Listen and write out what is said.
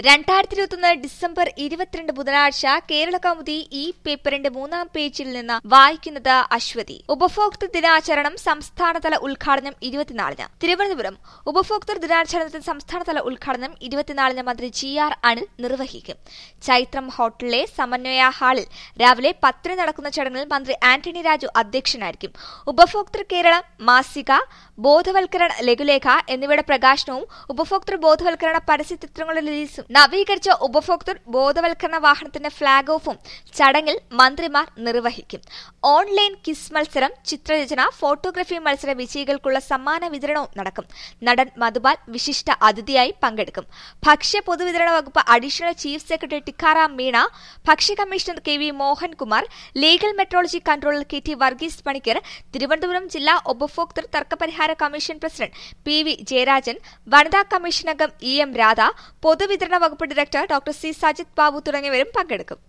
രണ്ടായിരത്തി ഇരുപത്തൊന്ന് ഡിസംബർ ഇരുപത്തിരണ്ട് ബുധനാഴ്ച കേരള കൗമുദി ഈ പേപ്പറിന്റെ മൂന്നാം പേജിൽ നിന്ന് വായിക്കുന്നത് അശ്വതി ഉപഭോക്തൃ ദിനാചരണം സംസ്ഥാനതല ഉദ്ഘാടനം ഇരുപത്തിനാലിന് തിരുവനന്തപുരം ഉപഭോക്തൃ ദിനാചരണത്തിന്റെ സംസ്ഥാനതല ഉദ്ഘാടനം ഇരുപത്തിനാലിന് മന്ത്രി ജി ആർ അനിൽ നിർവഹിക്കും ചൈത്രം ഹോട്ടലിലെ സമന്വയ ഹാളിൽ രാവിലെ പത്തിന് നടക്കുന്ന ചടങ്ങിൽ മന്ത്രി ആന്റണി രാജു അധ്യക്ഷനായിരിക്കും ഉപഭോക്തൃ കേരളം മാസിക ബോധവൽക്കരണ ലഘുലേഖ എന്നിവയുടെ പ്രകാശനവും ഉപഭോക്തൃ ബോധവൽക്കരണ പരസ്യ ചിത്രങ്ങളുടെ റിലീസും നവീകരിച്ച ഉപഭോക്തൃ ബോധവൽക്കരണ വാഹനത്തിന്റെ ഫ്ളാഗ് ഓഫും ചടങ്ങിൽ മന്ത്രിമാർ നിർവഹിക്കും ഓൺലൈൻ കിസ് മത്സരം ചിത്രരചന ഫോട്ടോഗ്രഫി മത്സര വിജയികൾക്കുള്ള സമ്മാന വിതരണവും നടക്കും നടൻ മധുപാൽ വിശിഷ്ട അതിഥിയായി പങ്കെടുക്കും ഭക്ഷ്യ പൊതുവിതരണ വകുപ്പ് additional chief secretary Tikaram Meena ഭക്ഷ്യ commissioner K V Mohankumar legal metrology controller K T Varghese Panicker Thiruvananthapuram ജില്ലാ ഉപഭോക്തൃ തർക്കപരിഹാര commission president P V Jayarajan വനിതാ കമ്മീഷൻ അംഗം ഇ എം രാധ പൊതുവിതരണ വകുപ്പ് director doctor C Sajith Babu തുടങ്ങിയവരും പങ്കെടുക്കും